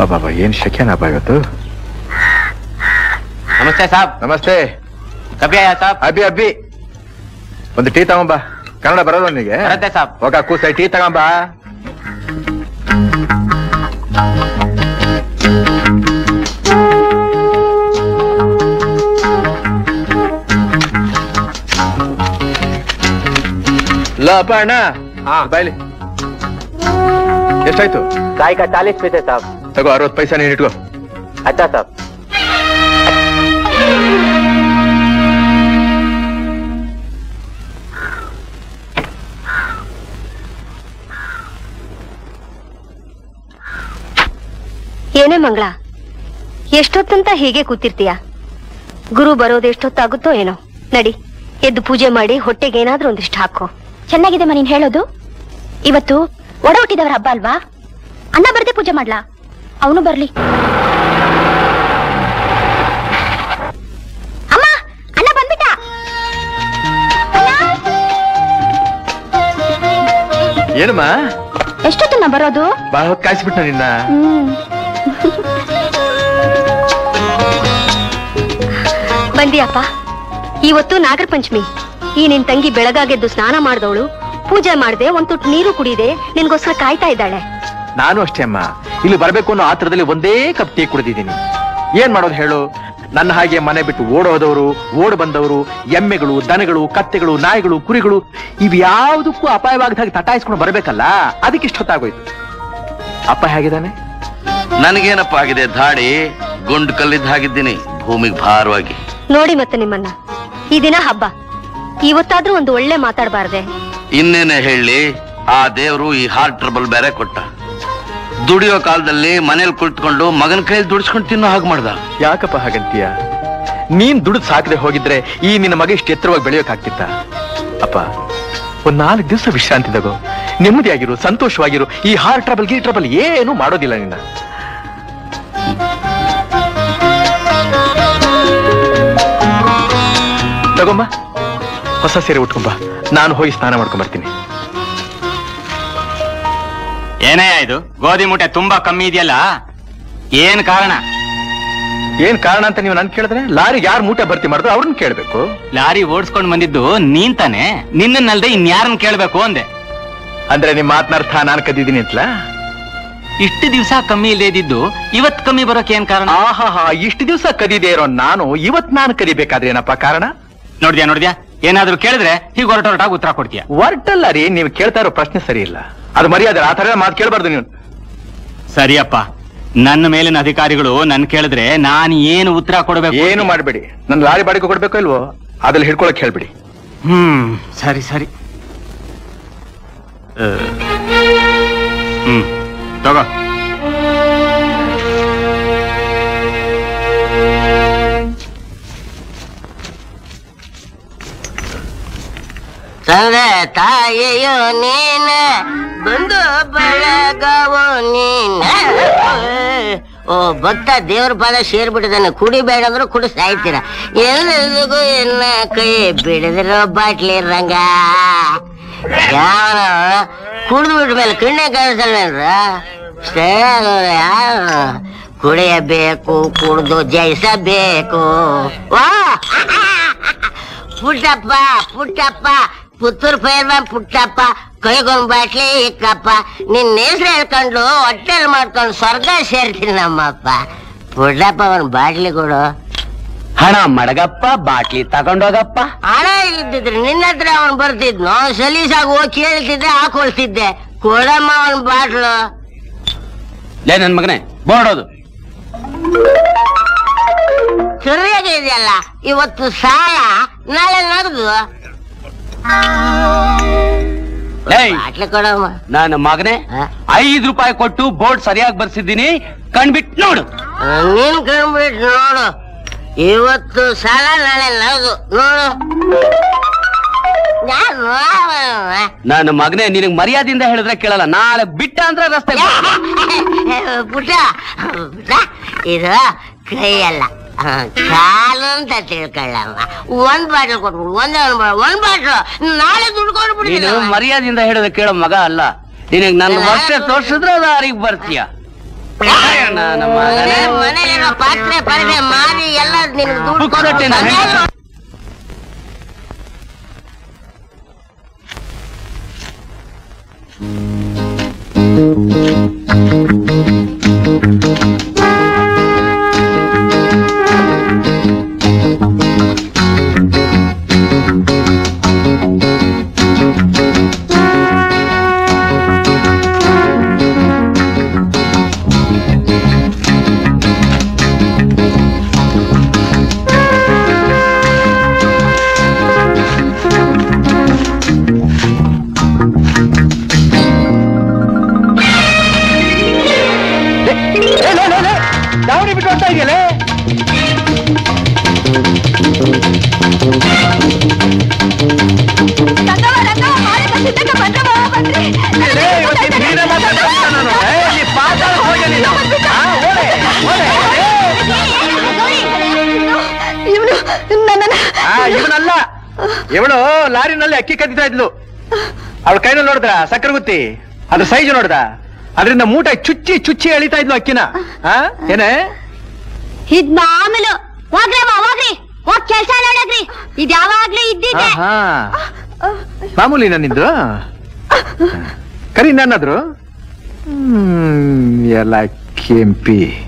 ಬಾಬಾ ಏನ್ ಶಕ್ಯನಪ್ಪ ಇವತ್ತು ನಮಸ್ತೆ ಸಾಬ್ ನಮಸ್ತೆ ಕಬ್ಬಿ ಆಯಾ ಸಾಬ್ ಅಬ್ಬಿ ಅಬ್ಬಿ ಒಂದು ಟೀ ತಗೊಂಬ ಕನ್ನಡ ಬರೋದು ನಿನಗೆ ಬರುತ್ತೆ ಸಾಬ್ ಹೋಗ ಕೂಸ ಟೀ ತಗೊಂಬ ಲಪ ಅಣ್ಣ ಹಾ. ಬಾಯ್ಲಿ ಎಷ್ಟಾಯ್ತು चाय का चालीस पैसे साहब ತಗೋ ಅರವತ್ತು ಪೈಸಾ ನೀನು ಇಟ್ಕೋ अच्छा साहब ಏನೇ ಮಂಗಳ ಎಷ್ಟೊತ್ತಂತ ಹೀಗೆ ಕೂತಿರ್ತೀಯ ಗುರು ಬರೋದು ಎಷ್ಟೊತ್ತಾಗುತ್ತೋ ಏನೋ ನಡಿ ಎದ್ದು ಪೂಜೆ ಮಾಡಿ ಹೊಟ್ಟೆಗೆ ಏನಾದ್ರೂ ಒಂದಿಷ್ಟು ಹಾಕೋ ಚೆನ್ನಾಗಿದೆ ನೀನ್ ಹೇಳೋದು ಇವತ್ತು ಒಡ ಹುಟ್ಟಿದವರ ಹಬ್ಬ ಅಲ್ವಾ ಅಣ್ಣ ಬರ್ದೆ ಪೂಜೆ ಮಾಡ್ಲಾ ಅವನು ಬರ್ಲಿ ಅಮ್ಮ ಅಣ್ಣ ಬಂದ್ಬಿಟ್ಟ ಏನಮ್ಮ ಎಷ್ಟೊತ್ತು ನಾ ಬರೋದು ಬಾಳ ಹೊತ್ತು ಕಾಯಿಸ್ಬಿಟ್ಟ ನಿನ್ನ ಹ್ಮ್ ಬಂದಿಯಪ್ಪ ಇವತ್ತು ನಾಗರ ಪಂಚಮಿ ಈ ನಿನ್ ತಂಗಿ ಬೆಳಗಾಗೆದ್ದು ಸ್ನಾನ ಮಾಡ್ದವಳು ಪೂಜೆ ಮಾಡ್ದೆ ಒಂದ್ ತುಟ್ಟು ನೀರು ಕುಡಿದೆ ನಿನ್ಗೋಸ್ಕರ ಕಾಯ್ತಾ ಇದ್ದಾಳೆ ನಾನು ಅಷ್ಟೇ ಅಮ್ಮ ಇಲ್ಲಿ ಬರ್ಬೇಕು ಅನ್ನೋ ಆತ್ರದಲ್ಲಿ ಒಂದೇ ಕಪ್ ಟೀ ಕುಡಿದಿದ್ದೀನಿ ಏನ್ ಮಾಡೋದು ಹೇಳು ನನ್ನ ಹಾಗೆ ಮನೆ ಬಿಟ್ಟು ಓಡೋದವರು ಓಡ್ ಬಂದವರು ಎಮ್ಮೆಗಳು ದನಗಳು ಕತ್ತೆಗಳು ನಾಯಿಗಳು ಕುರಿಗಳು ಇವ್ಯಾವುದಕ್ಕೂ ಅಪಾಯವಾಗದ ಹಾಗೆ ತಟಾಯಿಸ್ಕೊಂಡು ಬರ್ಬೇಕಲ್ಲ ಅದಕ್ಕೆ ಇಷ್ಟೊತ್ತಾಗೋಯ್ತು ಅಪ್ಪ ಹೇಗಿದ್ದಾನೆ ನನಗೇನಪ್ಪ ಆಗಿದೆ ಧಾಡಿ ಗುಂಡು ಕಲ್ಲಿದ್ದ ಹಾಗಿದ್ದೀನಿ ಭೂಮಿಗೆ ಭಾರವಾಗಿ ನೋಡಿ ಮತ್ತೆ ನಿಮ್ಮನ್ನ ಈ ದಿನ ಹಬ್ಬ ಇವತ್ತಾದ್ರೂ ಒಂದು ಒಳ್ಳೆ ಮಾತಾಡಬಾರ್ದೆ ಇನ್ನೇನೆ ಹೇಳಿ ಆ ದೇವ್ರು ಈ ಹಾರ್ಟ್ ಟ್ರಬಲ್ ಬೇರೆ ಕೊಟ್ಟ ದುಡಿಯೋ ಕಾಲದಲ್ಲಿ ಮನೇಲಿ ಕುಳಿತುಕೊಂಡು ಮಗನ ಕೈಯಲ್ಲಿ ದುಡಿಸ್ಕೊಂಡು ತಿನ್ನೋ ಹಾಗೆ ಮಾಡ್ದ ಯಾಕಪ್ಪ ಹಾಗಂತೀಯ ನೀನ್ ದುಡ್ದು ಸಾಕದೆ ಹೋಗಿದ್ರೆ ಈ ನಿನ್ನ ಮಗ ಇಷ್ಟು ಎತ್ತರವಾಗಿ ಬೆಳೆಯೋಕಾಗ್ತಿತ್ತ ಅಪ್ಪ ಒಂದ್ ನಾಲ್ಕು ದಿವಸ ವಿಶ್ರಾಂತಿ ತಗೋ ನೆಮ್ಮದಿಯಾಗಿರು ಸಂತೋಷವಾಗಿರು ಈ ಹಾರ್ಟ್ ಟ್ರಬಲ್ ಗೀ ಟ್ರಬಲ್ ಏನು ಮಾಡೋದಿಲ್ಲ ನಿನ್ನ ತಗೊಂಬ ಹೊಸ ಸೀರೆ ಉಟ್ಕೊಂಬ ನಾನು ಹೋಗಿ ಸ್ನಾನ ಮಾಡ್ಕೊಂಡ್ ಬರ್ತೀನಿ ಏನೇ ಇದು ಗೋಧಿ ಮೂಟೆ ತುಂಬಾ ಕಮ್ಮಿ ಇದೆಯಲ್ಲ ಏನ್ ಕಾರಣ ಏನ್ ಕಾರಣ ಅಂತ ನೀವು ನನ್ ಕೇಳಿದ್ರೆ ಲಾರಿ ಯಾರು ಮೂಟೆ ಭರ್ತಿ ಮಾಡಿದ್ರು ಅವ್ರನ್ನ ಕೇಳ್ಬೇಕು ಲಾರಿ ಓಡಿಸ್ಕೊಂಡ್ ಬಂದಿದ್ದು ನೀನ್ ತಾನೆ ನಿನ್ನನ್ನಲ್ದೆ ಇನ್ಯಾರನ್ನ ಕೇಳ್ಬೇಕು ಅಂದೆ ಅಂದ್ರೆ ನಿಮ್ ಮಾತನರ್ಥ ನಾನು ಕದ್ದಿದ್ದೀನಿ ಅಂತಲಾ ಇಷ್ಟು ದಿವಸ ಕಮ್ಮಿ ಇಲ್ಲದೆ ಇದ್ದಿದ್ದು ಇವತ್ ಕಮ್ಮಿ ಬರೋಕೆ ಏನ್ ಕಾರಣ ಆಹಾಹಾ ಇಷ್ಟು ದಿವಸ ಕದಿದೆ ಇರೋ ನಾನು ಇವತ್ ನಾನು ಕದಿಬೇಕಾದ್ರೆ ಏನಪ್ಪ ಕಾರಣ ನೋಡ್ದ್ಯಾ ನೋಡ್ದ್ಯಾ ಏನಾದ್ರೂ ಕೇಳಿದ್ರೆ ಹೀಗೆ ಹೊರಟ ಹೊರಟಾಗ ಉತ್ತರ ಕೊಡ್ತೀಯ ವರ್ಟಲ್ಲ ರೀ ನೀವು ಕೇಳ್ತಾ ಇರೋ ಪ್ರಶ್ನೆ ಸರಿ ಇಲ್ಲ ಅದು ಮರ್ಯಾದೆ ಆ ತರ ಮಾತು ಕೇಳಬಾರ್ದು ನೀವು ಸರಿಯಪ್ಪ ನನ್ನ ಮೇಲಿನ ಅಧಿಕಾರಿಗಳು ನನ್ ಕೇಳಿದ್ರೆ ನಾನು ಏನು ಉತ್ತರ ಕೊಡಬೇಕು ಏನು ಮಾಡಬೇಡಿ ನನ್ ಲಾರಿ ಬಾಡಿಗೆ ಕೊಡ್ಬೇಕೋ ಇಲ್ವೋ ಅದ್ರಲ್ಲಿ ಹಿಡ್ಕೊಳಕ್ ಹೇಳ್ಬಿಡಿ ಹ್ಮ್ ಸರಿ ಸರಿ ಆ, ಹ್ಮ್ ತಗೋ ತಂದೆ ತಾಯಿಯೋ ನೀನ ಬಂದು ಬಳಗವೋ ನೀನ ಓ ಭಕ್ತ ದೇವ್ರ ಪಾದ ಸೇರ್ಬಿಟ್ಟಿದ್ದಾನೆ ಕುಡಿಬೇಡ ಅಂದ್ರೆ ಕುಡಿ ಸಾಯ್ತೀರ ಎಲ್ಲರಿಗೂ ಎನ್ನ ಕೈ ಬಿಡಿದಿರೋ ಬಾಟ್ಲಿ ರಂಗ ಯಾವ ಕುಡಿದು ಬಿಟ್ಟ ಮೇಲೆ ಕಣ್ಣೆ ಕಾಣಿಸಲ್ವೇನ್ರ ಯಾರು ಕುಡಿಯಬೇಕು ಕುಡಿದು ಜಯಿಸಬೇಕು ವಾ ಪುಟ್ಟಪ್ಪ ಪುಟ್ಟಪ್ಪ ಪುತ್ತೂರು ಫೈರ್ಮ್ಯಾನ್ ಪುಟ್ಟಪ್ಪ ಕೈಗೊಂದ್ ಬಾಟ್ಲಿ ಇಕ್ಕಪ್ಪ ನಿನ್ನ ಹೆಸರು ಹೇಳ್ಕೊಂಡು ಹೊಟ್ಟೆಲ್ ಮಾಡ್ಕೊಂಡು ಸ್ವರ್ಗ ಸೇರ್ತೀನಿ ನಮ್ಮಪ್ಪ ಪುಟ್ಟಪ್ಪ ಒಂದ್ ಬಾಟ್ಲಿ ಕೊಡು ಹಣ ಮಡಗಪ್ಪ ಬಾಟ್ಲಿ ತಗೊಂಡೋಗಪ್ಪ ಹಣ ಇದ್ದಿದ್ರೆ ನಿನ್ನ ಹತ್ರ ಅವನ್ ಬರ್ತಿದ್ನು ಸಲೀಸಾಗಿ ಹೋಗಿ ಕೇಳ್ತಿದ್ದೆ ಹಾಕೊಳ್ತಿದ್ದೆ ಕೊಡಮ್ಮ ಅವನ್ ಬಾಟ್ಲು ಲೇ ನನ್ ಮಗನೇ ಬೋರ್ಡೋದು ಸರಿಯಾಗಿ ಇದೆಯಲ್ಲ ಇವತ್ತು ಸಾಲ ನಾಳೆ ನಗದು ಏಯ್ ಬಾಟ್ಲಿ ಕೊಡಮ್ಮ ನನ್ನ ಮಗನೇ ಹ? ಐದು ರೂಪಾಯಿ ಕೊಟ್ಟು ಬೋರ್ಡ್ ಸರಿಯಾಗಿ ಬರ್ಸಿದ್ದೀನಿ ಕಣ್ಬಿಟ್ ನೋಡು ನೀನ್ ಕಂಡ್ಬಿಟ್ಟು ನೋಡು ಇವತ್ತು ಸಾಲ ನಾಳೆ ನಗದು ನೋಡು ಯಾರು ನನ್ನ ಮಗನೇ ನಿನಗ್ ಮರ್ಯಾದೆಯಿಂದ ಹೇಳಿದ್ರೆ ಕೇಳಲ್ಲ ನಾಳೆ ಬಿಟ್ಟ ಅಂದ್ರೆ ರಸ್ತೆ ಪುಟ್ಟ ಪುಟ್ಟ ಇದು ಕೈಯಲ್ಲ ಹ, ಕಾಲು ಅಂತ ತಿಳ್ಕೊಳ್ಳಮ್ಮ ಒಂದ್ ಬಾಟ್ಲ್ ಕೊಟ್ಬಿಡು ಒಂದೇ ಒಂದ್ ಬಾ- ಒಂದ್ ಬಾಟ್ಲು ನಾಳೆ ದುಡ್ಡು ನೀನು ಕೊಟ್ಬಿಡ್ತೀನಿ ಮರ್ಯಾದೆಯಿಂದ ಹೇಳಿದ್ರೆ ಕೇಳೋ ಮಗ ಅಲ್ಲ ನಿನಗ್ ನನ್ನ ವರ್ಷ ತೋರ್ಸಿದ್ರೆ ದಾರಿಗೆ ಬರ್ತೀಯ ಮನೇಲಿರೋ ಪಾತ್ರೆ ಪರದೆ ಮಾರಿ ಎಲ್ಲ ನಿನ್ಗೆ ದುಡ್ಡು ಕೊಡು. ಕೊಡಟ್ಟೆ ನಾನು. ಮನೇಲಿ ದಾವಣಿ ಬಿಟ್ಟು ಅಂತ ಇದೆಯಲ್ಲೇ ಲೇ, ಇವತ್ತಿನ ನೀನೇ ಮಾತಾಡ್ತಾ ನಾನು. ಏ, ನೀ ಪಾತಾಳಕ್ಕೆ ಹೋಗೆ ನೀನು. ಆ, ಓಡೆ, ಓಡೆ, ಏ. ಇವನು ನನ್ನನ್ನ ಆ, ಇವನಲ್ಲ ಇವಳು ಲಾರಿನಲ್ಲಿ ಅಕ್ಕಿ ಕದ್ದಿತಾ ಇದ್ಲು ಅವಳ ಕೈನಲ್ಲಿ ನೋಡಿದ್ರ ಸಕ್ಕರೆ ಗುತ್ತಿ ಅದ್ರ ಸೈಜ್ ನೋಡ್ದ ಅದರಿಂದ ಮೂಟೆ ಚುಚ್ಚಿ ಚುಚ್ಚಿ ಎಳಿತಾ ಇದ್ಲು ಅಕ್ಕಿನ ಆ ಏನೇ ಇದ್ ಮಾಮೂಲು ಹೋಗ್ರಿ ಅಮ್ಮ ಹೋಗ್ರಿ ಹೋಗ್ ಕೆಲ್ಸ ನೋಡಗ್ರಿ ಇದ್ ಯಾವಾಗ್ಲೂ ಇದ್ದಿದ್ದೆ ಆಹಾ. ಮಾಮೂಲಿ ನನ್ನಿಂದು ಕರಿ ನನ್ನಾದ್ರು ಹ್ಮ್ ಎಲ್ಲ ಕೆಂಪಿ